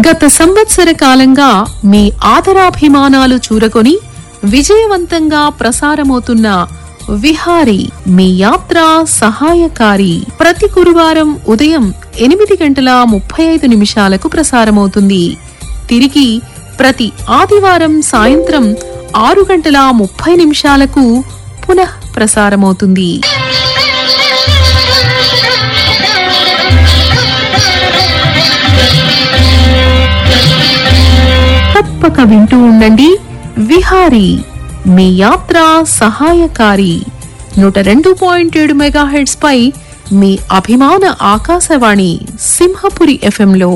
గత సంవత్సర కాలంగా మీ ఆదరాభిమానాలు చూరకొని విజయవంతంగా ప్రసారమవుతున్న విహారీ మీ యాత్ర సహాయకారి ప్రతి గురువారం ఉదయం ఎనిమిది గంటల ముప్పై ఐదు నిమిషాలకు ప్రసారమవుతుంది తిరిగి ప్రతి ఆదివారం సాయంత్రం ఆరు గంటల ముప్పై నిమిషాలకు పునః ప్రసారమవుతుంది తప్పక వింటూ ఉండండి విహారీ మీ యాత్ర సహాయకారి నూట రెండు పాయింట్ ఏడు మెగాహెడ్స్ పై మీ అభిమాన ఆకాశవాణి సింహపురి ఎఫ్ఎంలో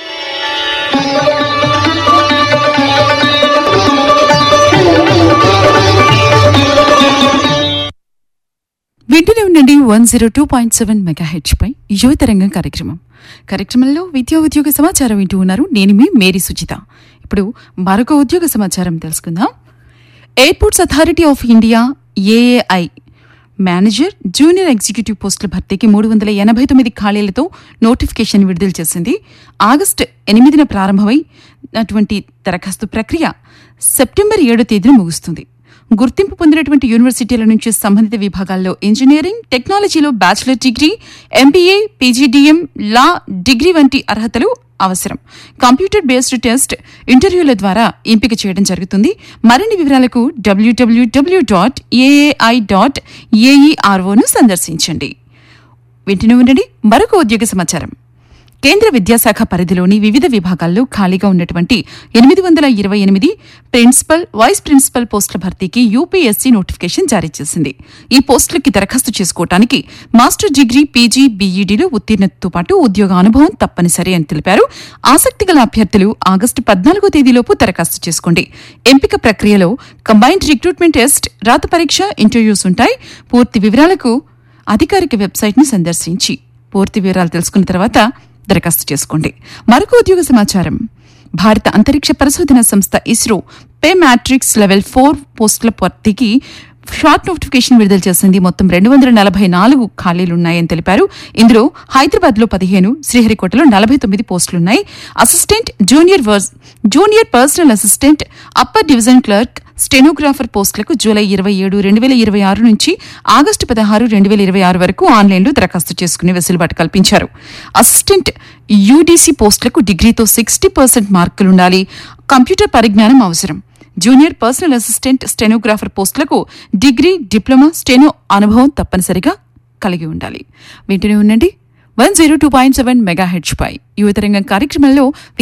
వింటూనే ఉండండి one zero two point seven mega హెచ్ పై యువతరంగం కార్యక్రమం కార్యక్రమంలో విద్యా ఉద్యోగ సమాచారం వింటూ ఉన్నారు నేను మీ మేరీ సుచిత ఇప్పుడు మరొక ఉద్యోగ సమాచారం తెలుసుకుందాం airports authority of India AAI manager junior executive పోస్టుల భర్తీకి మూడు వందల ఎనభై తొమ్మిది ఖాళీలతో నోటిఫికేషన్ విడుదల చేసింది ఆగస్టు ఎనిమిదిన ప్రారంభమై అటువంటి దరఖాస్తు ప్రక్రియ సెప్టెంబర్ ఏడో తేదీన ముగుస్తుంది గుర్తింపు పొందినటువంటి యూనివర్సిటీల నుంచి సంబంధిత విభాగాల్లో ఇంజనీరింగ్ టెక్నాలజీలో bachelor degree MBA PGDM law degree వంటి అర్హతలు అవసరం కంప్యూటర్ బేస్డ్ టెస్ట్ ఇంటర్వ్యూల ద్వారా ఎంపిక చేయడం జరుగుతుంది మరిన్ని వివరాలకు డబ్ల్యూడబ్ల్యూడబ్ల్యూ డాట్ ఏఏఐ డాట్ ఏఈఆర్ఓను సందర్శించండి వింటూనే ఉండండి మరొక ఉద్యోగ సమాచారం కేంద్ర విద్యాశాఖ పరిధిలోని వివిధ విభాగాల్లో ఖాళీగా ఉన్నటువంటి ఎనిమిది వందల ఇరవై ఎనిమిది ప్రిన్సిపల్ వైస్ ప్రిన్సిపల్ పోస్టుల భర్తీకి యూపీఎస్సీ నోటిఫికేషన్ జారీ చేసింది ఈ పోస్టులకి దరఖాస్తు చేసుకోవడానికి మాస్టర్ డిగ్రీ పీజీ బీఈడీలో ఉత్తీర్ణతతో పాటు ఉద్యోగ అనుభవం తప్పనిసరి అని తెలిపారు ఆసక్తి గల అభ్యర్థులు ఆగస్టు పద్నాలుగో తేదీలోపు దరఖాస్తు చేసుకోండి ఎంపిక ప్రక్రియలో కంబైన్డ్ రిక్రూట్మెంట్ టెస్ట్ రాత పరీక్ష ఇంటర్వ్యూస్ ఉంటాయి పూర్తి వివరాలకు అధికారిక వెబ్సైట్ని సందర్శించి పూర్తి వివరాలు తెలుసుకున్న తర్వాత దరఖాస్తు చేసుకోండి మరొక ఉద్యోగ సమాచారం భారత అంతరిక్ష పరిశోధన సంస్థ ISRO pay matrix level four పోస్టుల భర్తీకి షార్ట్ నోటిఫికేషన్ విడుదల చేసింది మొత్తం రెండు వందల నలభై నాలుగు ఖాళీలున్నాయని తెలిపారు ఇందులో హైదరాబాద్ లో పదిహేను శ్రీహరికోటలో నలభై తొమ్మిది పోస్టులున్నాయి అసిస్టెంట్ జూనియర్ వర్స్ junior personal assistant upper division clerk stenographer పోస్టులకు జూలై ఇరవై ఏడు రెండు వేల ఇరవై ఆరు నుంచి ఆగస్టు పదహారు రెండు వేల ఇరవై ఆరు వరకు ఆన్లైన్లో దరఖాస్తు చేసుకునే వెసులుబాటు కల్పించారు అసిస్టెంట్ యూడీసీ పోస్టులకు డిగ్రీతో సిక్స్టీ పర్సెంట్ మార్కులుండాలి కంప్యూటర్ పరిజ్ఞానం అవసరం జూనియర్ పర్సనల్ అసిస్టెంట్ స్టెనోగ్రాఫర్ పోస్టులకు డిగ్రీ డిప్లొమా స్టెనో అనుభవం తప్పనిసరిగా కలిగి ఉండాలి వింటూనే ఉండండి one zero two point seven mega హెచ్ పై యువతరంగం కార్యక్రమంలో